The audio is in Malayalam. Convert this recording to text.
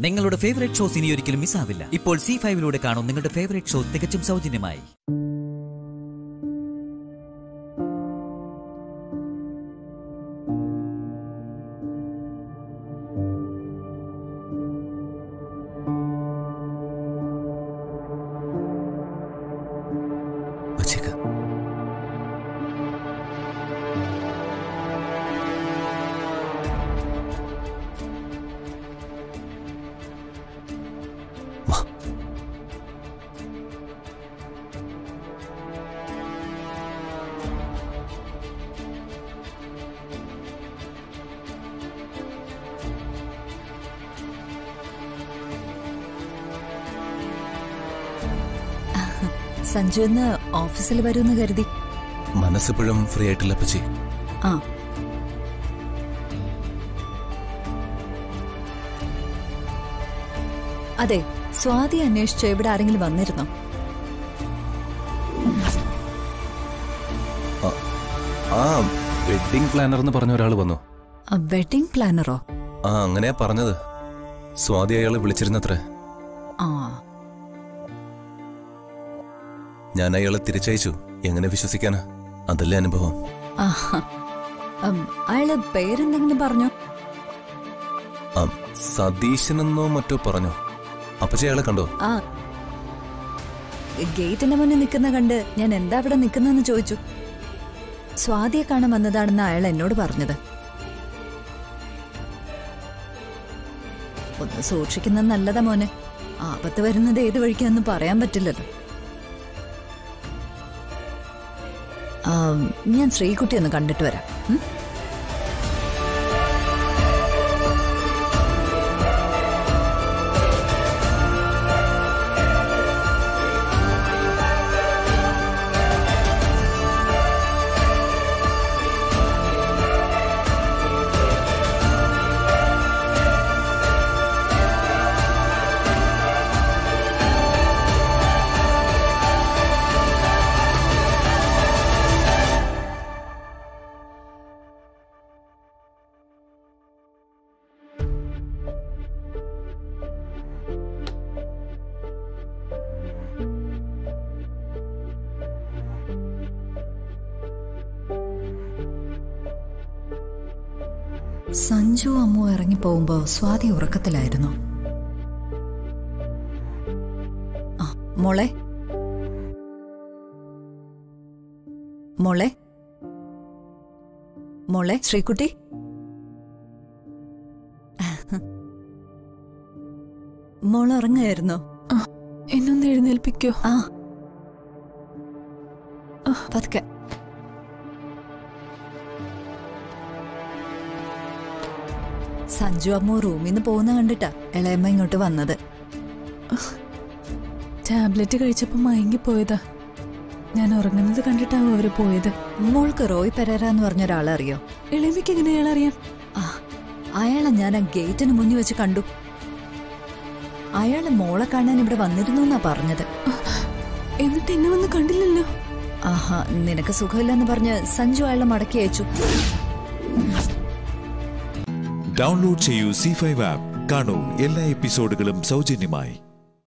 നിങ്ങളുടെ ഫേവറേറ്റ് ഷോസ് ഇനി ഒരിക്കലും മിസ്സാവില്ല ഇപ്പോൾ സി ഫൈവിലൂടെ കാണും നിങ്ങളുടെ ഫേവറേറ്റ് ഷോ തികച്ചും സൗജന്യമായി വച്ചേക്ക് വാ സഞ്ജു ഇന്ന് ഓഫീസിൽ വരുമെന്ന് കരുതി മനസ്സിപ്പോഴും ഫ്രീ ആയിട്ടില്ല പച്ചി ആ അതെ സ്വാതി അന്വേഷിച്ച് ഇവിടെ ആരെങ്കിലും വന്നിരുന്നോ ആ വെഡിങ് പ്ലാനർ എന്ന് പറഞ്ഞ ഒരാൾ വന്നു വെഡിങ് പ്ലാനറോ ആ അങ്ങനെയാ പറഞ്ഞത് സ്വാതി അയാളെ വിളിച്ചിരുന്നത്രേ ആ ഞാൻ അയാളെ തിരിച്ചയച്ചു എങ്ങനെ വിശ്വസിക്കാനാ അതല്ലേ അനുഭവം ആഹാ. ഉം, അയാള് പേരെന്തെങ്കിലും പറഞ്ഞോ ആ സതീശനെന്നോ മറ്റോ പറഞ്ഞു അപ്പച്ചി അയാളെ കണ്ടോ ആ ഗേറ്റിന്റെ മുന്നിൽ നിൽക്കുന്ന കണ്ട് ഞാൻ എന്താ ഇവിടെ നിൽക്കുന്നതെന്ന് ചോദിച്ചു സ്വാതിയെ കാണാൻ വന്നതാണെന്ന് അയാൾ എന്നോട് പറഞ്ഞത് ഒന്ന് സൂക്ഷിക്കുന്നത് നല്ലതാ മോനെ ആപത്ത് വരുന്നത് ഏത് വഴിക്കാന്ന് പറയാൻ പറ്റില്ലല്ലോ ആ, ഞാൻ ശ്രീകുട്ടി ഒന്ന് കണ്ടിട്ട് വരാം ഉം? സഞ്ജു അമ്മു ഇറങ്ങി പോകുമ്പോ സ്വാതി ഉറക്കത്തിലായിരുന്നു ആ, മോളെ മോളെ മോളെ ശ്രീകുട്ടി മോൾ ഉറങ്ങായിരുന്നോ എന്നൊന്ന് എഴുന്നേൽപ്പിക്കോ ആ പതുക്കെ സഞ്ജു അമ്മു റൂമിൽ നിന്ന് പോകുന്ന കണ്ടിട്ടാ ഇളയമ്മ ഇങ്ങോട്ട് വന്നത് ടാബ്ലറ്റ് കഴിച്ചപ്പോ മയങ്ങിപ്പോയതാ ഞാൻ ഉറങ്ങുന്നത് കണ്ടിട്ടാവും അവര് പോയത് മോൾക്ക് റോയ് പെരേര എന്ന് പറഞ്ഞ ഒരാളെ അറിയോ എളിമയ്ക്ക് എങ്ങനെ അയാളറിയാം ആ അയാളെ ഞാൻ ആ ഗേറ്റിന് മുന്നിൽ വെച്ച് കണ്ടു അയാള് മോളെ കാണാൻ ഇവിടെ വന്നിരുന്നു എന്നാ പറഞ്ഞത് എന്നിട്ട് എന്നെ വന്ന് കണ്ടില്ലല്ലോ ആഹാ നിനക്ക് സുഖമില്ലെന്ന് പറഞ്ഞ് സഞ്ജു അയാളെ മടക്കി അയച്ചു ഡൗൺലോഡ് ചെയ്യൂ സി ഫൈവ് ആപ്പ് കാണൂ എല്ലാ എപ്പിസോഡുകളും സൗജന്യമായി